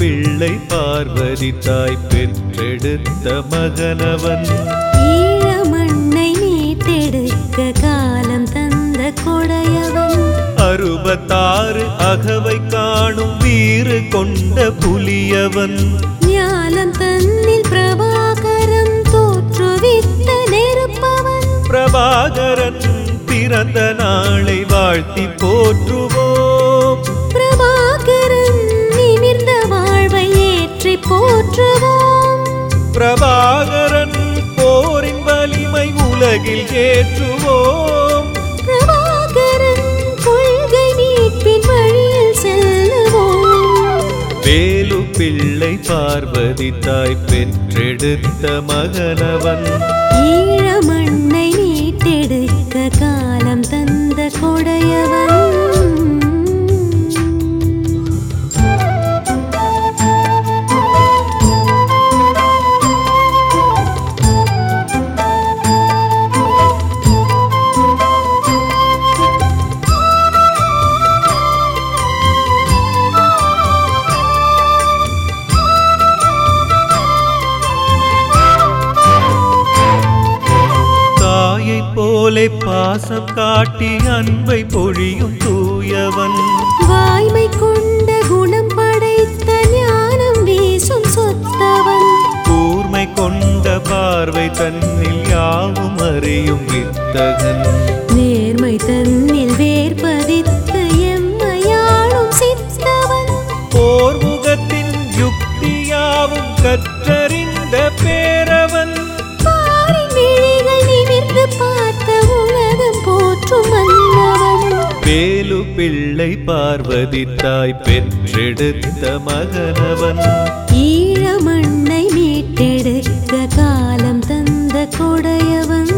பிள்ளை பார்வதி தாய் பெற்றெடுத்த மகனவன் ஈழமண்ணை மீட்டெடுக்க காலம் தந்த கொடையவன் அறுபத்தாறு அகவை காணும் வீறு கொண்ட புலியவன் ஞாலம் தன்னில் பிரபாகரம் தோற்றுவித்த நெருப்பவன் பிரபாகரன் பிறந்த நாளை வாழ்த்தி போற்றுவோம் பிரபாகரன் நிமிர்ந்த வாழ்வை ஏற்றி போற்றுவோம் பிரபாகரன் போரின் வலிமை உலகில் ஏற்றுவோம் பிரபாகரன் கொள்கை மீட்பின் வழியில் செல்லுவோம் வேலு பிள்ளை பார்வதி தாய் பெற்றெடுத்த மகனவன் ஈழமண்ணை மீட்டெடுக்க காலம் தந்த கொடையவன் தாயைப் போலே பாசம் காட்டி அன்பை பொழியும் தூயவன் வாய்மை கொண்ட குணம் படைத்த ஞானம் வீசும் சொத்தவன் கூர்மை கொண்ட பார்வை தன்னில் யாவும் அறியும் வித்தகன் நேர்மை தன்னில் வேர்பதித்த எம்மையாளும் சித்தவன் போர் முகத்தின் யுக்தியாவும் கற்றறிந்த பேரவன் பாரின் விழிகள் நிமிர்ந்து பார்த்த உலகம் போற்றும் மன்னவன் வேலு பிள்ளை பார்வதி தாய் பெற்றெடுத்த மகனவன் ஈழமண்ணை மீட்டெடுக்க காலம் தந்த கொடையவன்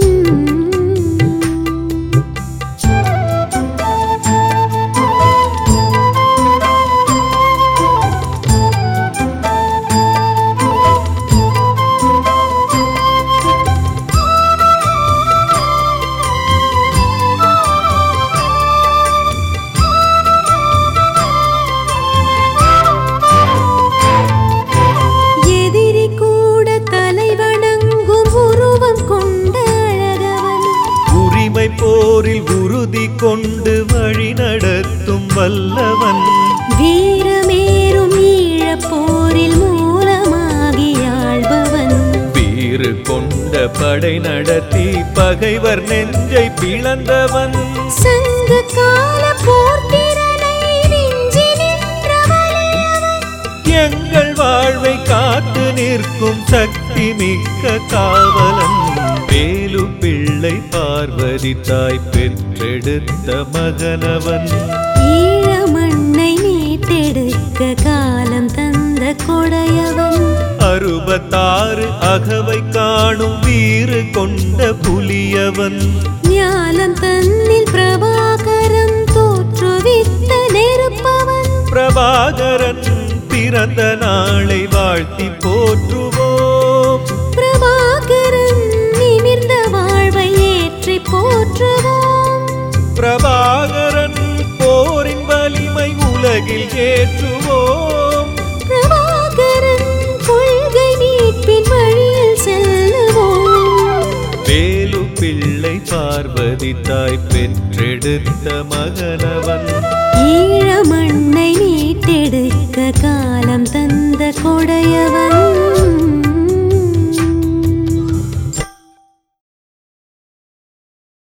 எதிரி கூட தலை வணங்கும் உருவம் கொண்ட அழகவன் உரிமை போரில் உறுதி கொண்டு வழி நடத்தும் வல்லவன் வீரமேறும் ஈழப் போரில் மூலமாகி ஆள்பவன் வீறு கொண்ட படை நடத்தி பகைவர் நெஞ்சை பிளந்தவன் சங்க கால போர்த்திறனை நெஞ்சி நின்ற வலியவன் எங்கள் வாழ்வை காத்து நிற்கும் சக்தி மிக்க காவலன் வேலு பிள்ளை பார்வதி தாய் பெற்றெடுத்த மகனவன் ஈழமண்ணை மீட்டெடுக்க காலம் தந்த கொடையவன் அறுபத்தாறு அகவை காணும் வீறு கொண்ட புலியவன் ஞானம் தன்னில் பிரபாகரம் தோற்றுவித்த நெருப்பவன் பிரபாகரன் பிறந்த நாளை வாழ்த்தி போற்றுவோம் பிரபாகரன் நிமிர்ந்த வாழ்வை ஏற்றி போற்றுவோம் பிரபாகரன் போரின் வலிமை உலகில் ஏற்றுவோம் பிரபாகரன் கொள்கை மீட்பின் வழியில் செல்லுவோம் வேலு பிள்ளை பார்வதி தாய் பெற்றெடுத்த மகனவன் ஈழமண்ணை மீட்டெடுக்க காலம் தந்த கொடை